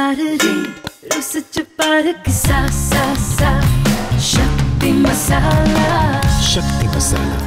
பாருடி ருசிச்சு பாரு கிசா சா சா சக்தி மசாலா சக்தி மசாலா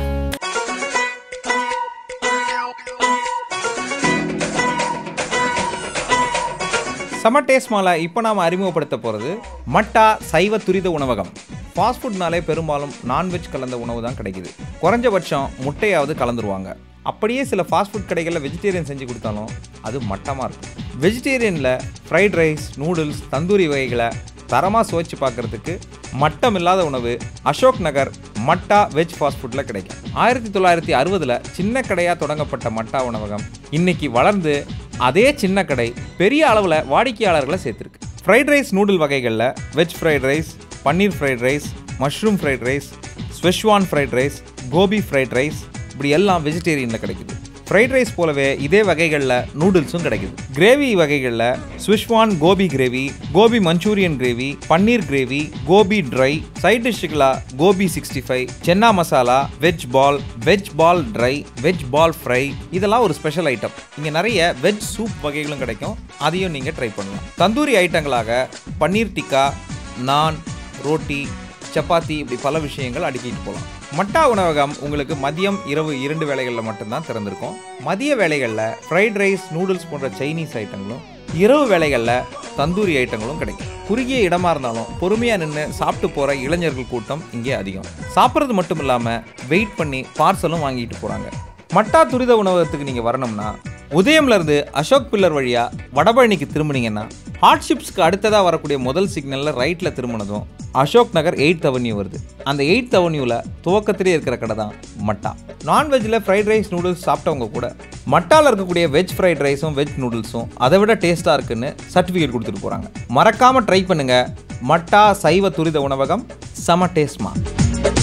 சம டேஸ்ட் மாலா இப்போ நாம் அறிமுகப்படுத்த போகிறது மட்டா சைவ துரித உணவகம் ஃபாஸ்ட் ஃபுட்னாலே பெரும்பாலும் நான்வெஜ் கலந்த உணவு தான் கிடைக்குது குறைஞ்சபட்சம் முட்டையாவது கலந்துருவாங்க அப்படியே சில ஃபாஸ்ட் ஃபுட் கடைகளில் வெஜிடேரியன் செஞ்சு கொடுத்தாலும் அது மட்டமாக இருக்கும் வெஜிடேரியனில் ஃப்ரைட் ரைஸ் நூடுல்ஸ் தந்தூரி வகைகளை தரமாக சுவைச்சு பார்க்கறதுக்கு மட்டம் இல்லாத உணவு அசோக் நகர் மட்டா வெஜ் ஃபாஸ்ட் ஃபுட்டில் கிடைக்கும் ஆயிரத்தி தொள்ளாயிரத்தி அறுபதில் சின்ன கடையாக தொடங்கப்பட்ட மட்டா உணவகம் இன்னைக்கு வளர்ந்து அதே சின்ன கடை பெரிய அளவில் வாடிக்கையாளர்களை சேர்த்துருக்கு ஃப்ரைட் ரைஸ் நூடுல் வகைகளில் veg fried rice paneer fried rice mushroom fried rice schezwan fried rice gobi fried rice இப்படி எல்லாம் வெஜிடேரியனில் கிடைக்குது ஃப்ரைட் ரைஸ் போலவே இதே வகைகளில் நூடுல்ஸும் கிடைக்குது கிரேவி வகைகளில் schezwan gobi gravy gobi manchurian gravy paneer gravy gobi dry side டிஷ்ஷுகளா gobi sixty five chana masala veg ball veg ball dry veg ball fry இதெல்லாம் ஒரு ஸ்பெஷல் ஐட்டம் இங்கே நிறைய வெஜ் சூப் வகைகளும் கிடைக்கும் அதையும் நீங்கள் ட்ரை பண்ணலாம் தந்தூரி ஐட்டங்களாக பன்னீர் டிக்கா நான் ரோட்டி சப்பாத்தி இப்படி பல விஷயங்கள் அடுக்கிட்டு போகலாம் மட்டா உணவகம் உங்களுக்கு மதியம் இரவு இரண்டு வேளைகளில் மட்டும்தான் திறந்திருக்கும் மதிய வேளைகளில் ஃப்ரைட் ரைஸ் நூடுல்ஸ் போன்ற சைனீஸ் ஐட்டங்களும் இரவு வேளைகளில் தந்தூரி ஐட்டங்களும் கிடைக்கும் குறுகிய இடமா இருந்தாலும் பொறுமையாக நின்று சாப்பிட்டு போகிற இளைஞர்கள் கூட்டம் இங்கே அதிகம் சாப்பிட்றது மட்டும் இல்லாமல் வெயிட் பண்ணி பார்சலும் வாங்கிட்டு போகிறாங்க மட்டா துரித உணவகத்துக்கு நீங்கள் வரணும்னா உதயம்ல இருந்து அசோக் பில்லர் வழியாக வடபழனிக்கு திரும்பினீங்கன்னா ஹார்ட்ஷிப்ஸ்க்கு அடுத்ததாக வரக்கூடிய முதல் சிக்னலில் ரைட்டில் திரும்பினதும் அசோக் நகர் எயித் அவென்யூ வருது அந்த எயித் அவென்யூவில் துவக்கத்திலே இருக்கிற கடை தான் மட்டா நான்வெஜ்ஜில் ஃப்ரைட் ரைஸ் நூடுல்ஸ் சாப்பிட்டவங்க கூட மட்டாவில் இருக்கக்கூடிய வெஜ் ஃப்ரைட் ரைஸும் வெஜ் நூடுல்ஸும் அதை விட டேஸ்ட்டாக இருக்குன்னு சர்டிஃபிகேட் கொடுத்துட்டு போகிறாங்க மறக்காமல் ட்ரை பண்ணுங்கள் மட்டா சைவ துரித உணவகம் செம டேஸ்ட்மா